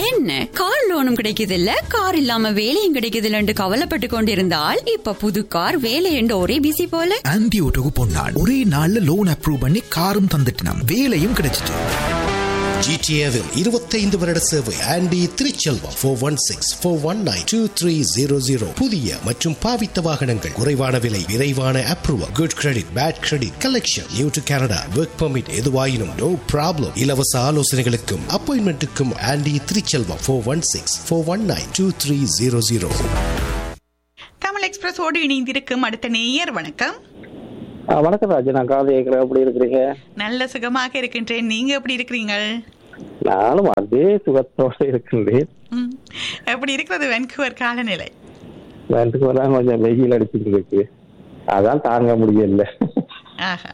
என்ன கார் லோனும் கிடைக்குது இல்ல கார் இல்லாம வேலையும் கிடைக்குது இல்லன்னு கவலைப்பட்டு கொண்டிருந்தால் இப்ப புது கார் வேலை என்று ஒரே பிசி போல ஆன்டி ஓட்டோக்கு பொன்னாள் ஒரே நாள்ல லோன் அப்ரூவ் பண்ணி காரும் தந்துட்டினாம் வேலையும் கிடைச்சிட்டு ஜிடிஏவில் இருபத்தைந்து வருட சேவை Andy Thiruchelvam four one six four one nine two three zero zero புதிய மற்றும் பாவித்த வாகனங்கள் குறைவான விலை விரைவான approval good credit bad credit collection new to Canada work permit எதுவாயினும் நோ ப்ராப்ளம் இலவச ஆலோசனைகளுக்கும் அப்பாயின்மெண்ட்டுக்கும் Andy Thiruchelvam four one six four one nine two three zero zero Tamil எக்ஸ்பிரஸோடு இணைந்திருக்கும் அடுத்த நேயர் வணக்கம் ஆ, வணக்கம் ராஜு நான் காது கேட்குறேன் எப்படி இருக்கிறீங்க நல்ல சுகமாக இருக்கின்றேன் நீங்க எப்படி இருக்கிறீங்க நானும் அதே சுகத்தோட இருக்கின்றேன் ம். எப்படி இருக்கிறது வென்குவர் காலநிலை ரெண்டுக்கு வரலாம் கொஞ்சம் வெயில் அடிச்சுட்டு இருக்கு அதான் தாங்க முடியல ஆஹா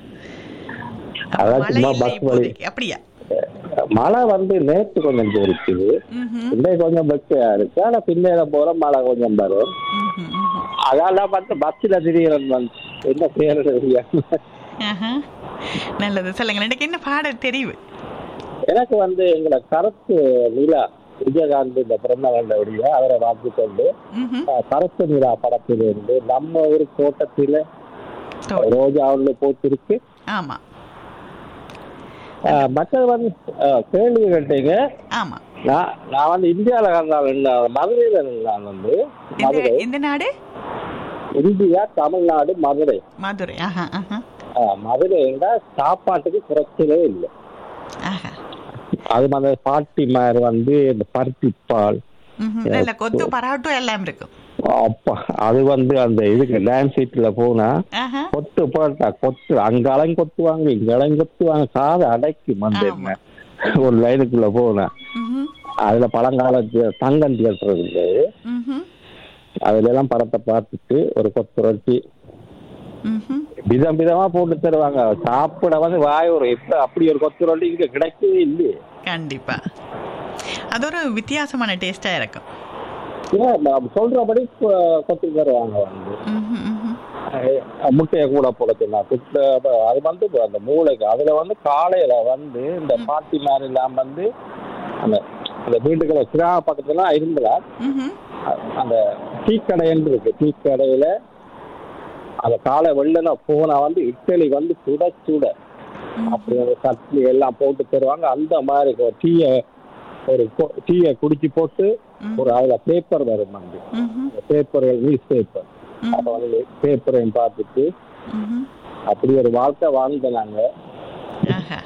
அதான் மழை சும்மா இல்லை பஸ் வழி இப்போதைக்கு. அப்படியா மழை வந்து நேற்று கொஞ்சம் இருக்குது ம்ஹும். இன்னைக்கு கொஞ்சம் வெக்கையா இருக்கு ஆனா பின்னேற போற மழை கொஞ்சம் வரும் ம்ஹும், ம்ஹும். அதான் பார்த்து பஸ்ல திடீர்னு வந்து என்ன செய்யறது தெரியாம. ஆஹா. நல்லது சொல்லுங்க எனக்கு என்ன பாடல் தெரிவு எனக்கு வந்து எங்களை கருத்து நிலா விஜயகாந்த் இந்த பிறந்த நாளுடைய அவரை வாழ்த்து கொண்டு ம்ஹும். ஆ, கருத்து நிலா படத்திலிருந்து நம்ம ஒரு தோட்டத்தில தோல். ரோஜா ஒன்று போத்திருக்கு ஆமா ஆ, மற்றது வந்து ஆ, கேள்வி கேட்டீங்க ஆமா நான் நான் வந்து இந்தியாவில் இருந்தால் மதுரையில் இருந்தால் வந்து இந்த மதுரை இந்த நாடு இந்தியா தமிழ்நாடு மதுரை மதுரை ஆஹா ஆஹா ஆ, மதுரைன்னா சாப்பாட்டுக்கு குறைச்சலே இல்லை ஆஹா அது அந்த பாட்டி மாதிரி வந்து இந்த பருத்தி பால் ம்ஹும். நல்ல கொத்து பராட்டும் எல்லாம் இருக்கும் அப்பா அது வந்து அந்த இதுக்கு லேண்ட் சீட்ல போனா ஆஹா கொத்து போட்டா கொத்து அங்காலையும் கொத்துவாங்க இங்காலையும் கொத்துவாங்க காது அடைக்கும் வந்து ஆமா. என்ன ஒரு லைனுக்குள்ள போனா ம்ஹும். அதுல பழங்காலத்து தங்கம் தியேட்டர் இருந்தது ம்ஹும். அதுல எல்லாம் படத்தை பார்த்துட்டு ஒரு கொத்து ரொட்டி ம்ஹும். விதம் விதமா போட்டு தருவாங்க சாப்பிட வந்து வாய் ஒரு எப்ப அப்படி ஒரு கொத்து ரொட்டி இங்க கிடைக்கவே இல்லையே கண்டிப்பா அது ஒரு வித்தியாசமான டேஸ்டா இருக்கும் ஏன் நம்ம சொல்றபடி கொ- கொத்து தருவாங்க வந்து ம்ஹும், ம்ஹும். அஹ் முட்டையை கூட போடச்சுன்னா குட்டை அப்ப அது வந்து அந்த மூளைக்கு அதுல வந்து காலையில வந்து இந்த பாட்டி மாதிரி எல்லாம் வந்து அந்த அந்த வீட்டுக்குள்ள கிராம பக்கத்துல இருந்ததா ம்ஹும். அந்த டீ கடைன்னு இருக்கு டீ கடையில அந்த காலை வெள்ளன போனா வந்து இட்லி வந்து சுட சுட அப்படி அந்த சட்னி எல்லாம் போட்டு தருவாங்க அந்த மாதிரி ஒரு டீயை ஒரு கொ- டீயை குடிச்சு போட்டு ஒரு அதுல பேப்பர் வரும் வந்து ம்ஹும். பேப்பர் நியூஸ் பேப்பர் அப்ப வந்து பேப்பரையும் பார்த்துட்டு ம்ஹும். அப்படி ஒரு வாழ்க்கை வாழ்ந்தனாங்க ஆஹா.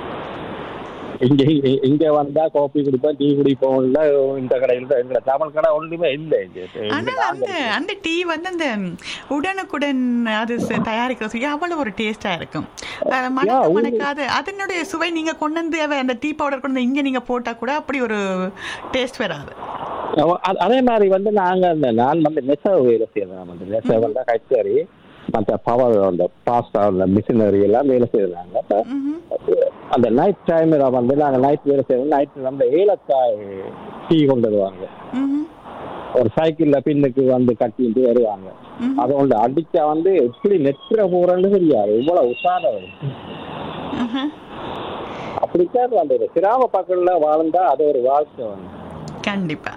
இங்க இங்க- இங்க வந்தா காபி குடிப்போம் டீ குடிப்போம் இல்ல இந்த கடையில் தான் எங்களை தமிழ் கடை ஒன்றுமே இல்லை இங்க இங்க ஆனால் அந்த அந்த டீ வந்து அந்த உடனுக்குடன் அது ச- தயாரிக்கிற சுவை அவ்வளவு ஒரு டேஸ்டா இருக்கும் அது மணக்க Yeah, மணக்காது அதனுடைய சுவை நீங்க கொண்டு வந்து அவ- அந்த டீ பவுடர் கொண்டு வந்து இங்க நீங்க போட்டா கூட அப்படி ஒரு டேஸ்ட் வராது அவ- அ- அதே மாதிரி வந்து நாங்க அந்த நான் வந்து நெசவு வேலை செய்யறேன் வந்து நெசவு வந்து கைத்தறி மற்ற பவர் அந்த பாஸ்டா அந்த மிஷினரி எல்லாம் வேலை செய்யறாங்க அப்ப ம்ஹும். அந்த நைட் டைம்ல வந்து நாங்க நைட் வேலை செய்வோம் நைட் நம்ம ஏலக்காய் டீ கொண்டு வருவாங்க ம்ஹும். ஒரு சைக்கிள்ல பின்னுக்கு வந்து கட்டிட்டு வருவாங்க ம்ஹும். அதை ஒன்று அடிச்சா வந்து எப்படி நெற்ற போறேன்னு தெரியாது இவ்வளவு உஷாரம் வரும் ம்ஹும். அப்படித்தான் அந்த ஒரு கிராம பக்கத்துல வாழ்ந்தா அது ஒரு வாழ்க்கை வந்து கண்டிப்பா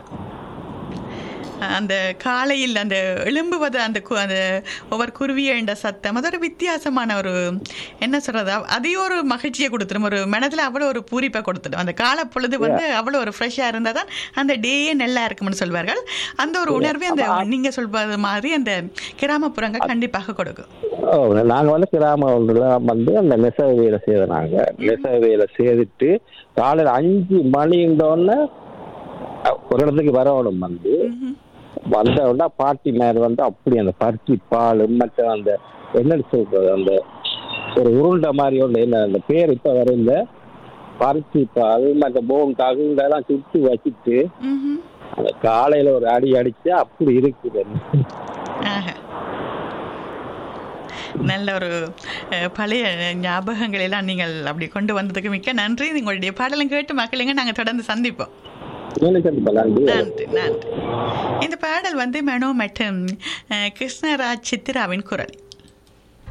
அந்த காலையில் அந்த எழும்புவது அந்த கு- அந்த ஒவ்வொரு குருவிய என்ற சத்தம் அது ஒரு வித்தியாசமான ஒரு என்ன சொல்றது அ- அதையும் ஒரு மகிழ்ச்சியை கொடுத்துரும் ஒரு மனதில் அவ்வளோ ஒரு பூரிப்பை கொடுத்துடும் அந்த கால பொழுது வந்து அவ்வளோ ஒரு ஃப்ரெஷ்ஷாக இருந்தால் தான் அந்த டேயே நல்லா இருக்கும்னு சொல்வார்கள் அந்த ஒரு உணர்வே அந்த நீங்க சொல்வது மாதிரி அந்த கிராமப்புறங்கள் கண்டிப்பாக கொடுக்கும் ஓ, நாங்க வந்து கிராமத்துல வந்து அந்த நெசவு வேலை செய்யறாங்க நெசவு வேலை செய்துட்டு காலையில அஞ்சு மணின்றோடனே ஒரு இடத்துக்கு வரணும் வந்து வந்த உடனே பாட்டி மேல வந்து அப்படி அந்த பருத்தி பால் மற்ற அந்த என்ன சொல்றது அந்த ஒரு உருண்டை மாதிரி ஒன்று என்ன அந்த பேர் இப்ப வர இந்த பருத்தி பால் மற்ற போன் தகுந்தெல்லாம் சுற்றி வச்சுட்டு ம்ஹும். அந்த காலையில ஒரு அடி அடிச்சா அப்படி இருக்குது ஆஹா. நல்ல ஒரு அஹ், பழைய ஞாபகங்கள் எல்லாம் நீங்கள் அப்படி கொண்டு வந்ததுக்கு மிக்க நன்றி உங்களுடைய பாடலும் கேட்டு மக்களுங்க நாங்கள் தொடர்ந்து சந்திப்போம் நன்றி நன்றி நன்றி நன்றி இந்த பாடல் வந்து மனோ மற்றும் அஹ், கிருஷ்ணராஜ் சித்ராவின் குரல்